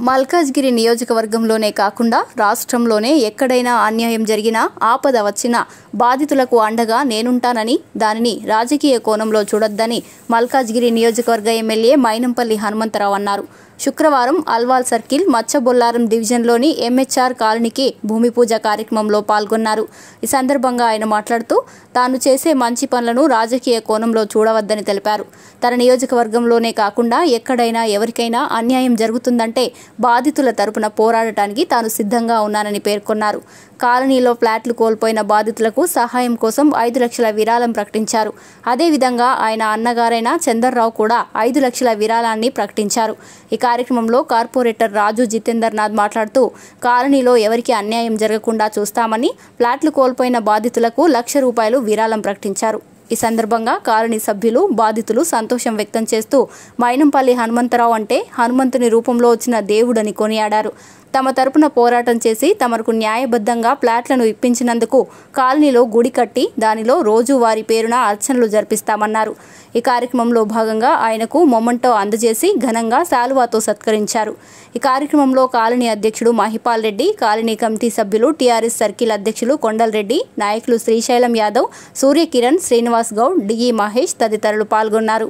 మల్కాజ్గిరి నియోజకవర్గంలోనే కాకుండా రాష్ట్రంలోనే ఎక్కడైనా అన్యాయం జరిగినా ఆపద వచ్చినా బాధితులకు అండగా నేనుంటానని దానిని రాజకీయ కోణంలో చూడొద్దని మల్కాజ్గిరి నియోజకవర్గ ఎమ్మెల్యే మైనంపల్లి హనుమంతరావు అన్నారు శుక్రవారం అల్వాల్ సర్కిల్ మచ్చబొల్లారం డివిజన్లోని ఎంహెచ్ఆర్ కాలనీకి భూమి పూజ కార్యక్రమంలో పాల్గొన్నారు ఈ సందర్భంగా ఆయన మాట్లాడుతూ తాను చేసే మంచి పనులను రాజకీయ కోణంలో చూడవద్దని తెలిపారు తన నియోజకవర్గంలోనే కాకుండా ఎక్కడైనా ఎవరికైనా అన్యాయం జరుగుతుందంటే బాధితుల తరపున పోరాడటానికి తాను సిద్ధంగా ఉన్నానని పేర్కొన్నారు కాలనీలో ఫ్లాట్లు కోల్పోయిన బాధితులకు సహాయం కోసం ఐదు లక్షల విరాళం ప్రకటించారు అదేవిధంగా ఆయన అన్నగారైన చందర్రావు కూడా ఐదు లక్షల విరాళాన్ని ప్రకటించారు ఈ కార్యక్రమంలో కార్పొరేటర్ రాజు జితేందర్ నాథ్ మాట్లాడుతూ కాలనీలో ఎవరికి అన్యాయం జరగకుండా చూస్తామని ఫ్లాట్లు కోల్పోయిన బాధితులకు లక్ష రూపాయలు విరాళం ప్రకటించారు ఈ సందర్భంగా కాలనీ సభ్యులు బాధితులు సంతోషం వ్యక్తం చేస్తూ మైనంపల్లి హనుమంతరావు అంటే హనుమంతుని రూపంలో వచ్చిన దేవుడని కొనియాడారు తమ తరపున పోరాటం చేసి తమకు న్యాయబద్ధంగా ప్లాట్లను ఇప్పించినందుకు కాలనీలో గుడి కట్టి దానిలో రోజు వారి పేరున అర్చనలు జరిపిస్తామన్నారు ఈ కార్యక్రమంలో భాగంగా ఆయనకు మొమెంటో అందజేసి ఘనంగా శాలువాతో సత్కరించారు ఈ కార్యక్రమంలో కాలనీ అధ్యక్షుడు మహిపాల్ రెడ్డి కాలనీ కమిటీ సభ్యులు టీఆర్ఎస్ సర్కిల్ అధ్యక్షులు కొండలరెడ్డి నాయకులు శ్రీశైలం యాదవ్ సూర్యకిరణ్ శ్రీనివాస్ గౌడ్ డిఈ మహేష్ తదితరులు పాల్గొన్నారు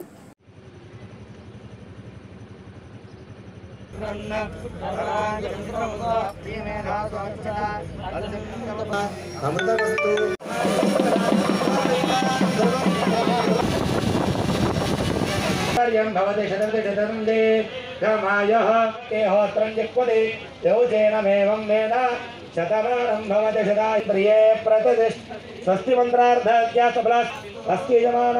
కార్యం భవతి శతమితి శతం దేమాయః దేహోత్రం జిక్వతి యౌచేనమేవం వేద శతమానం భవతి శతాయ ప్రియే ప్రతిష్ఠ స్వస్తి మంత్రార్థాధ్యాసఫల స్వస్తి యజమాన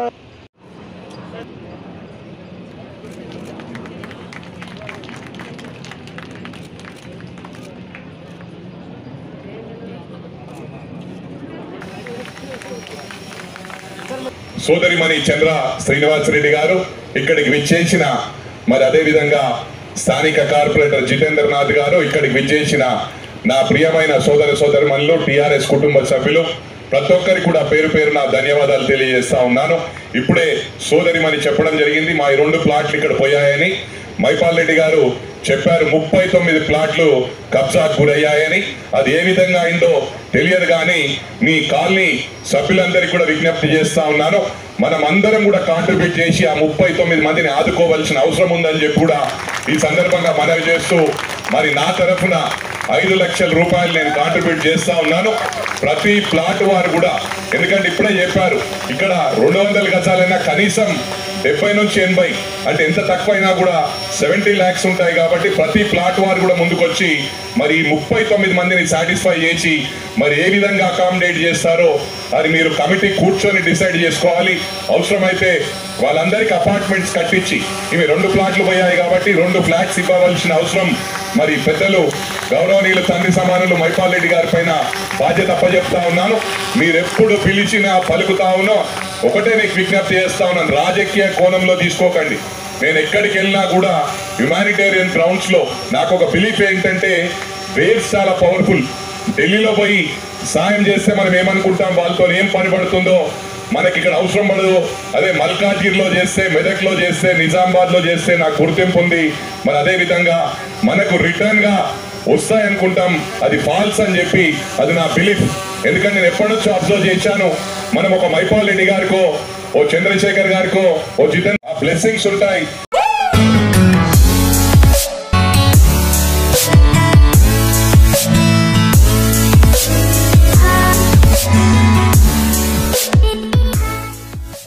సోదరిమణి చంద్ర శ్రీనివాసరెడ్డి గారు ఇక్కడికి విచ్చేసిన మరి అదే విధంగా స్థానిక కార్పొరేటర్ జితేందర్ నాథ్ గారు ఇక్కడికి విచ్చేసిన నా ప్రియమైన సోదర సోదరిమణులు టిఆర్ఎస్ కుటుంబ సభ్యులు ప్రతి ఒక్కరికి కూడా పేరు పేరు నా ధన్యవాదాలు తెలియజేస్తా ఉన్నాను ఇప్పుడే సోదరిమణి చెప్పడం జరిగింది మా ఈ రెండు ప్లాట్లు ఇక్కడ పోయాయని మైపాల్ రెడ్డి గారు చెప్పారు ముప్పై తొమ్మిది ప్లాట్లు కబ్జాకు గురయ్యాయని అది ఏ విధంగా అయిందో తెలియదు కానీ మీ కాలనీ సభ్యులందరికీ కూడా విజ్ఞప్తి చేస్తా ఉన్నాను మనం అందరం కూడా కాంట్రిబ్యూట్ చేసి ఆ ముప్పై తొమ్మిది మందిని ఆదుకోవాల్సిన అవసరం ఉందని చెప్పి కూడా ఈ సందర్భంగా మనవి చేస్తూ మరి నా తరఫున ఐదు లక్షల రూపాయలు నేను కాంట్రిబ్యూట్ చేస్తా ఉన్నాను ప్రతి ప్లాట్ వారు కూడా ఎందుకంటే ఇప్పుడే చెప్పారు ఇక్కడ రెండు వందల గజాలైనా కనీసం డెబ్బై నుంచి ఎనభై అంటే ఎంత తక్కువైనా కూడా సెవెంటీ ల్యాక్స్ ఉంటాయి కాబట్టి ప్రతి ప్లాట్ వారు కూడా ముందుకొచ్చి మరి ఈ ముప్పై తొమ్మిది మందిని సాటిస్ఫై చేసి మరి ఏ విధంగా అకామిడేట్ చేస్తారో అది మీరు కమిటీ కూర్చొని డిసైడ్ చేసుకోవాలి అవసరమైతే వాళ్ళందరికీ అపార్ట్మెంట్స్ కట్టించి ఇవి రెండు ప్లాట్లు పోయాయి కాబట్టి రెండు ఫ్లాట్స్ ఇవ్వవలసిన అవసరం మరి పెద్దలు గౌరవనీయులు తండ్రి సమానులు మైపాల్ రెడ్డి గారి పైన బాధ్యత అప్పచెప్తా ఉన్నాను మీరెప్పుడు పిలిచినా పలుకుతా ఉన్నా ఒకటే మీకు విజ్ఞప్తి చేస్తా ఉన్నాను రాజకీయ కోణంలో తీసుకోకండి నేను ఎక్కడికి వెళ్ళినా కూడా హ్యుమానిటేరియన్ గ్రౌండ్స్ లో నాకు ఒక బిలీఫ్ ఏంటంటే వేవ్స్ చాలా పవర్ఫుల్ ఢిల్లీలో పోయి సాయం చేస్తే మనం ఏమనుకుంటాం వాళ్ళతో ఏం పని పడుతుందో మనకి ఇక్కడ అవసరం పడదు అదే మల్కాజ్గిరిలో చేస్తే మెదక్లో చేస్తే నిజామాబాద్ లో చేస్తే నాకు గుర్తింపు ఉంది మరి అదే విధంగా మనకు రిటర్న్ గా వస్తాయనుకుంటాం అది ఫాల్స్ అని చెప్పి అది నా బిలీఫ్ ఎందుకంటే నేను ఎప్పటి నుంచో అబ్జర్వ్ చేశాను మనం ఒక మైపాల్ రెడ్డి గారికో ఓ చంద్రశేఖర్ గారికో ఓ జితన్ ఆ బ్లెస్సింగ్స్ ఉంటాయి